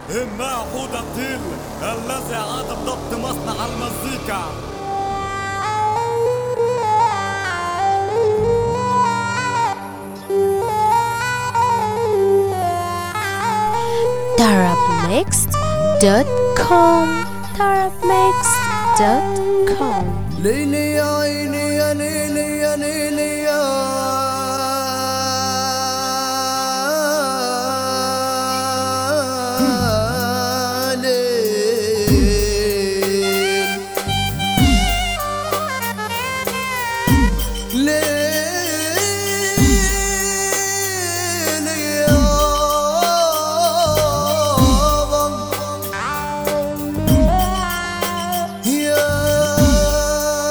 إنها حودة الديل الذي عاد بضبط مصنع المزيكا darabmixed.com darabmixed.com ليلي يا عيني يا ليلي يا ليلي يا ليل ليلي يابا يا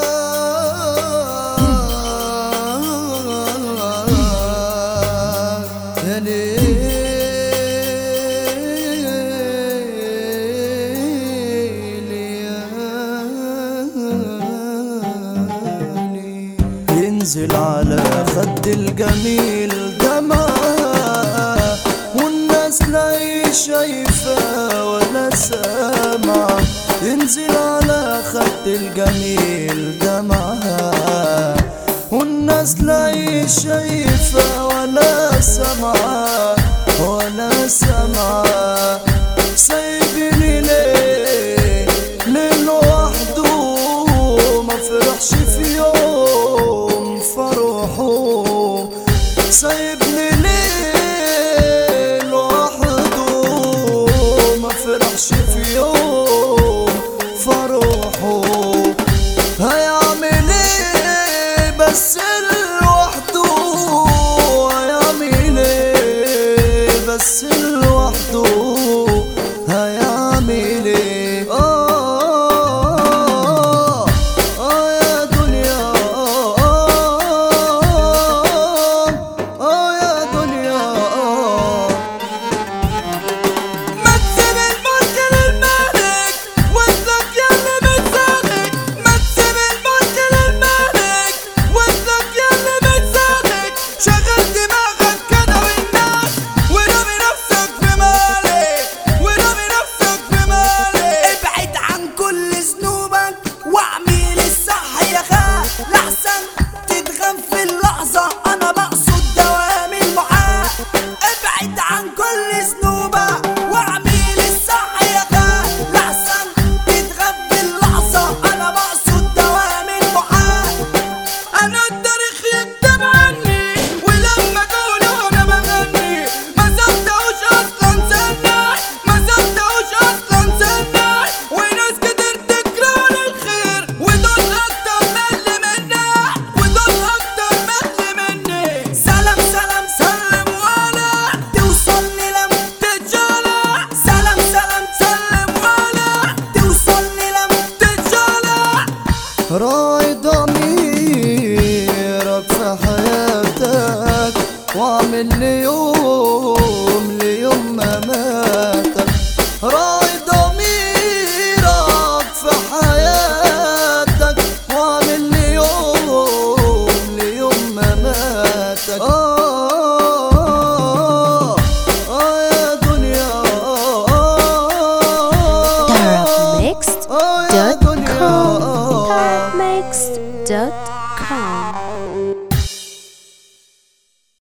يا ليل يا ينزل على خد الجميل دمعة والناس لا شايفة ولا سامعة ينزل على خد الجميل دمعة والناس لا شايفة ولا سامعة ولا سامعة